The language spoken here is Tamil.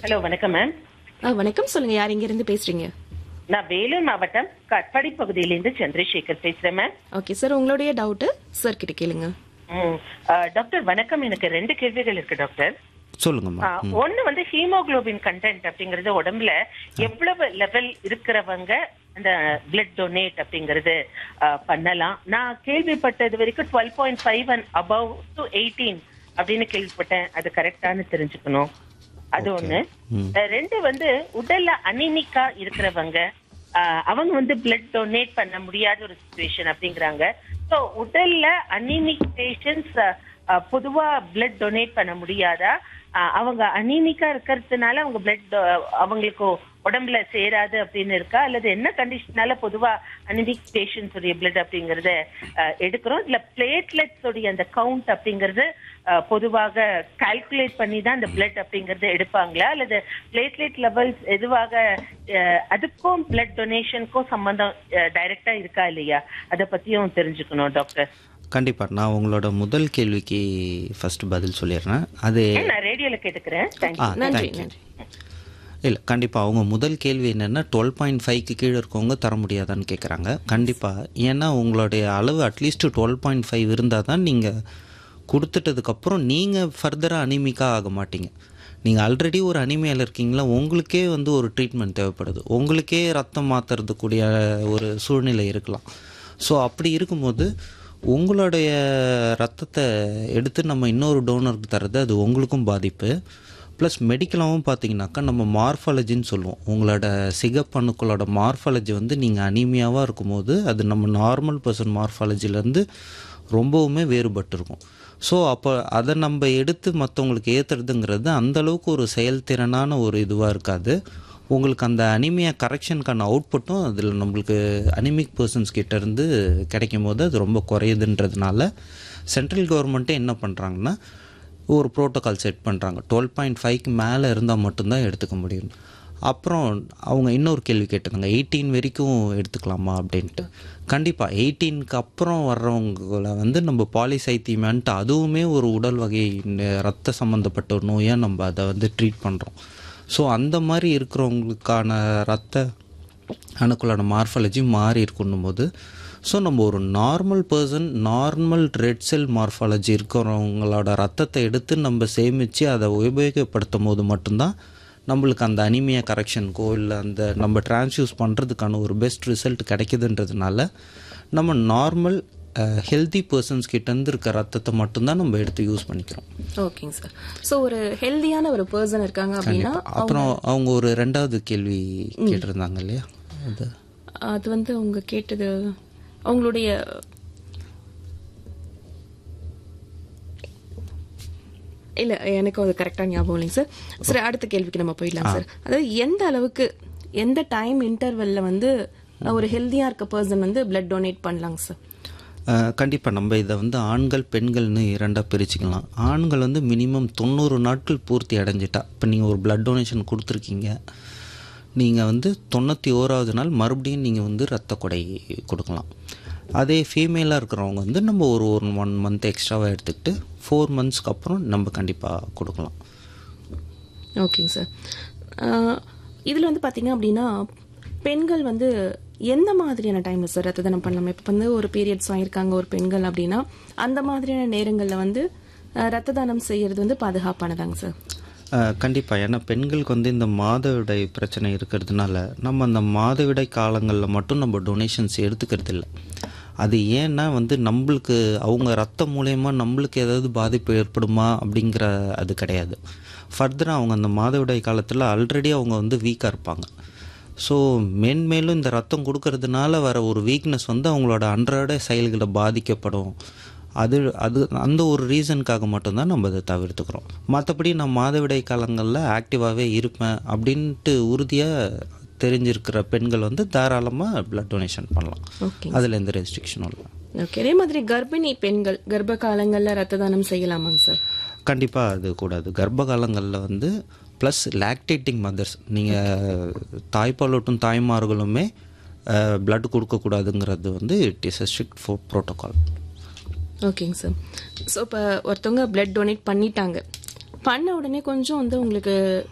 ஹலோ வணக்கம் மேம் ஆ, வணக்கம் சொல்லுங்க யார் இங்க இருந்து பேசுறீங்க நான் வேலூர் மாவட்டம் கட்பாடி பகுதியிலிருந்து சந்திரசேகர் பேசுறேன் மேம் ஓகே சார் உங்களுடைய டவுட் சார் கிட்ட கேளுங்க ம், ஆ, டாக்டர் வணக்கம் எனக்கு ரெண்டு கேள்விகள் இருக்கு டாக்டர் சொல்லுங்கம்மா ஆ, ஒண்ணு வந்து ஹீமோகுளோபின் கண்டென்ட் அப்படிங்கறது உடம்புல எவ்வளவு லெவல் இருக்கிறவங்க அந்த பிளட் டொனேட் அப்படிங்கறது ஆ, பண்ணலாம் நான் கேள்விப்பட்டது வரைக்கும் twelve point five and above to eighteen அப்படின்னு கேள்விப்பட்டேன் அது கரெக்டானு தெரிஞ்சுக்கணும் அது ஒண்ணு அஹ் ரெண்டு வந்து உடல்ல அனிமிக்கா இருக்கிறவங்க ஆஹ் அவங்க வந்து பிளட் டொனேட் பண்ண முடியாத ஒரு சுச்சுவேஷன் அப்படிங்கிறாங்க சோ உடல்ல அனிமிக் பேஷன்ஸ் பொதுவா பிளட் டொனேட் பண்ண முடியாதா ஆஹ் அவங்க அனிமிக்கா இருக்கிறதுனால அவங்க பிளட் அவங்களுக்கு உடம்புல சேராது அப்படின்னு இருக்கா அல்லது என்ன கண்டிஷனால பொதுவா அனிமிக் பேஷன்ஸ் உடைய பிளட் அப்படிங்கறத ஆஹ் எடுக்கிறோம் இதுல பிளேட்லெட்ஸ் உடைய அந்த கவுண்ட் அப்படிங்கறது ஆஹ் பொதுவாக கால்குலேட் பண்ணி தான் அந்த பிளட் அப்படிங்கறத எடுப்பாங்களா அல்லது பிளேட்லெட் லெவல்ஸ் எதுவாக ஆஹ் அதுக்கும் பிளட் டொனேஷனுக்கும் சம்பந்தம் டைரக்டா இருக்கா இல்லையா அதை பத்தியும் தெரிஞ்சுக்கணும் டாக்டர் கண்டிப்பாக நான் உங்களோட முதல் கேள்விக்கு ஃபர்ஸ்ட் பதில் சொல்லிடுறேன் அது நான் ரேடியோல கேட்டுக்கிறேன் ஆ தேங்க்யூ நன்றி தேங்க்யூ நன்றி இல்லை கண்டிப்பாக அவங்க முதல் கேள்வி என்னென்னா டுவெல் பாயிண்ட் ஃபைவ்க்கு கீழே இருக்கவங்க தர முடியாதான்னு கேட்குறாங்க கண்டிப்பாக ஏன்னா உங்களுடைய அளவு அட்லீஸ்ட் டுவெல் பாயிண்ட் ஃபைவ் இருந்தால் தான் நீங்கள் கொடுத்துட்டதுக்கப்புறம் நீங்கள் ஃபர்தராக அனிமிக்காக ஆக மாட்டீங்க நீங்கள் ஆல்ரெடி ஒரு அனிமையில் இருக்கீங்களா உங்களுக்கே வந்து ஒரு ட்ரீட்மெண்ட் தேவைப்படுது உங்களுக்கே ரத்தம் மாற்றுறதுக்கூடிய ஒரு சூழ்நிலை இருக்கலாம் ஸோ அப்படி இருக்கும்போது உங்களுடைய ரத்தத்தை எடுத்து நம்ம இன்னொரு டோனருக்கு தர்றது அது உங்களுக்கும் பாதிப்பு ப்ளஸ் மெடிக்கலாகவும் பார்த்தீங்கன்னாக்கா நம்ம மார்ஃபாலஜின்னு சொல்லுவோம் உங்களோட சிகப்பணுக்களோட மார்ஃபாலஜி வந்து நீங்கள் அனீமியாவாக இருக்கும்போது அது நம்ம நார்மல் பர்சன் மார்ஃபாலஜிலேருந்து ரொம்பவுமே வேறுபட்டு இருக்கும் ஸோ அப்போ அதை நம்ம எடுத்து மற்றவங்களுக்கு ஏற்றுறதுங்கிறது அந்தளவுக்கு ஒரு செயல்திறனான ஒரு இதுவாக இருக்காது உங்களுக்கு அந்த அனிமியா கரெக்ஷனுக்கான அவுட்புட்டும் அதில் நம்மளுக்கு அனிமிக் பர்சன்ஸ் கிட்டேருந்து கிடைக்கும் போது அது ரொம்ப குறையுதுன்றதுனால சென்ட்ரல் கவர்மெண்ட்டே என்ன பண்ணுறாங்கன்னா ஒரு ப்ரோட்டோகால் செட் பண்ணுறாங்க டுவெல் பாயிண்ட் ஃபைவ்க்கு மேலே இருந்தால் மட்டும்தான் எடுத்துக்க முடியும் அப்புறம் அவங்க இன்னொரு கேள்வி கேட்டிருந்தாங்க எயிட்டீன் வரைக்கும் எடுத்துக்கலாமா அப்படின்ட்டு கண்டிப்பாக எயிட்டீனுக்கு அப்புறம் வர்றவங்கள வந்து நம்ம பாலிசைத்தீமியான்ட்டு அதுவுமே ஒரு உடல் வகை ந- ரத்த சம்மந்தப்பட்ட ஒரு நோயாக நம்ம அதை வந்து ட்ரீட் பண்ணுறோம் ஸோ அந்த மாதிரி இருக்கிறவங்களுக்கான ரத்த அணுக்களோட மார்ஃபாலஜி மாறி இருக்கணும் போது ஸோ நம்ம ஒரு normal person normal red cell morphology இருக்கிறவங்களோட ரத்தத்தை எடுத்து நம்ம சேமித்து அதை உபயோகப்படுத்தும் போது மட்டும்தான் நம்மளுக்கு அந்த அனிமியா கரெக்ஷனுக்கோ இல்லை அந்த நம்ம டிரான்ஸ்யூஸ் பண்ணுறதுக்கான ஒரு பெஸ்ட் ரிசல்ட் கிடைக்குதுன்றதுனால நம்ம நார்மல் ஹெல்தி பர்சன்ஸ் கிட்டேருந்து இருக்க ரத்தத்தை மட்டும்தான் நம்ம எடுத்து யூஸ் பண்ணிக்கிறோம் ஓகேங்க சார் ஸோ ஒரு ஹெல்தியான ஒரு பர்சன் இருக்காங்க அப்படின்னா அப்புறம் அவங்க ஒரு ரெண்டாவது கேள்வி கேட்டிருந்தாங்க இல்லையா அது அது வந்து அவங்க கேட்டது அவங்களுடைய இல்ல எனக்கு அது கரெக்டா ஞாபகம் இல்லைங்க சார் சரி அடுத்த கேள்விக்கு நம்ம போயிடலாம் சார் அதாவது எந்த அளவுக்கு எந்த டைம் இன்டர்வெல்ல வந்து ஒரு ஹெல்தியா இருக்க பர்சன் வந்து பிளட் டொனேட் பண்ணலாங்க சார் கண்டிப்பாக நம்ம இதை வந்து ஆண்கள் பெண்கள்னு இரண்டாக பிரிச்சுக்கலாம் ஆண்கள் வந்து மினிமம் தொண்ணூறு நாட்கள் பூர்த்தி அடைஞ்சிட்டா இப்போ நீங்கள் ஒரு பிளட் டொனேஷன் கொடுத்துருக்கீங்க நீங்கள் வந்து தொண்ணூற்றி ஓராவது நாள் மறுபடியும் நீங்கள் வந்து ரத்த கொடை கொடுக்கலாம் அதே ஃபீமேலாக இருக்கிறவங்க வந்து நம்ம ஒரு ஒரு ஒன் மந்த் எக்ஸ்ட்ராவாக எடுத்துக்கிட்டு ஃபோர் மந்த்ஸ்க்கு அப்புறம் நம்ம கண்டிப்பாக கொடுக்கலாம் ஓகேங்க சார் ஆஹ் இதுல வந்து பாத்தீங்க அப்படின்னா பெண்கள் வந்து எந்த மாதிரியான டைம்ல சார் ரத்த தானம் பண்ணலாம் இப்போ வந்து ஒரு பீரியட்ஸ் ஆயிருக்காங்க ஒரு பெண்கள் அப்படின்னா அந்த மாதிரியான நேரங்கள்ல வந்து ஆஹ் ரத்த தானம் செய்யறது வந்து பாதுகாப்பானதாங்க சார் கண்டிப்பாக ஏன்னா பெண்களுக்கு வந்து இந்த மாதவிடாய் பிரச்சனை இருக்கிறதுனால நம்ம அந்த மாதவிடாய் காலங்களில் மட்டும் நம்ம டொனேஷன்ஸ் எடுத்துக்கிறது இல்லை அது ஏன்னா வந்து நம்மளுக்கு அவங்க ரத்தம் மூலயமா நம்மளுக்கு ஏதாவது பாதிப்பு ஏற்படுமா அப்படிங்கிற அது கிடையாது ஃபர்தராக அவங்க அந்த மாதவிடாய் காலத்தில் ஆல்ரெடி அவங்க வந்து வீக்காக இருப்பாங்க ஸோ மென்மேலும் இந்த ரத்தம் கொடுக்கறதுனால வர ஒரு வீக்னஸ் வந்து அவங்களோட அன்றாட செயல்களை பாதிக்கப்படும் அது அது அந்த ஒரு ரீசனுக்காக மட்டும்தான் நம்ம அதை தவிர்த்துக்கிறோம் மற்றபடி நான் மாதவிடாய் காலங்களில் ஆக்டிவாகவே இருப்பேன் அப்படின்ட்டு உறுதியாக தெரிஞ்சிருக்கிற பெண்கள் வந்து தாராளமாக பிளட் டொனேஷன் பண்ணலாம் ஓகே அதில் எந்த ரெஸ்ட்ரிக்ஷனும் இல்லை ஓகே அதே மாதிரி கர்ப்பிணி பெண்கள் கர்ப்ப காலங்கள்ல ரத்த தானம் செய்யலாமாங்க சார் கண்டிப்பாக அது கூடாது கர்ப்ப காலங்களில் வந்து ப்ளஸ் லாக்டேட்டிங் மதர்ஸ் நீங்கள் தாய்ப்பாலூட்டும் தாய்மார்களுமே பிளட் கொடுக்கக்கூடாதுங்கிறது வந்து it is a strict for protocol ஓகேங்க சார் ஸோ இப்போ ஒருத்தவங்க பிளட் டொனேட் பண்ணிட்டாங்க பண்ண உடனே கொஞ்சம் வந்து உங்களுக்கு